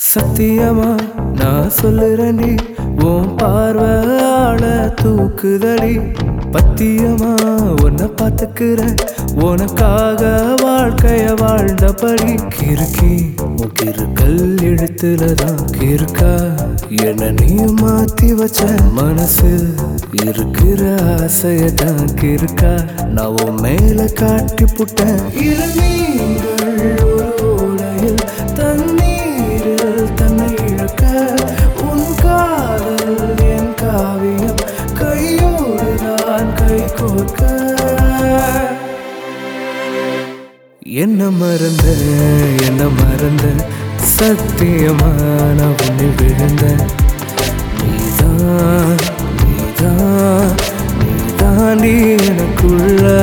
சத்தியமா நான் சொல்லுறேன்டி உன் பார்வையால தூக்குதடி பத்தியமா உன்னை பார்த்துக்கிறேன் உனக்காக வாழ்க்கைய வாழ்ந்தபடி கிறுக்கி உன் கிறுக்கல் எழுத்துல தான் கிறுக்கா என்ன நீ மாத்தி வச்ச மனசு இருக்கிற ஆசைய தான் கிறுக்கா நான் உன் மேல காட்டி புட்டேன் இளநீங்கள் ஒரு ஓடையில் தண்ணீரில் தன்னை இழக்க உன் காதல் என் காவியம் கையோடு நான் கை கோர்க்க என்ன மறந்த என்ன மறந்த சத்தியமான உன்னை விழுந்த நீதான் நீதான் நீதாண்டி எனக்குள்ள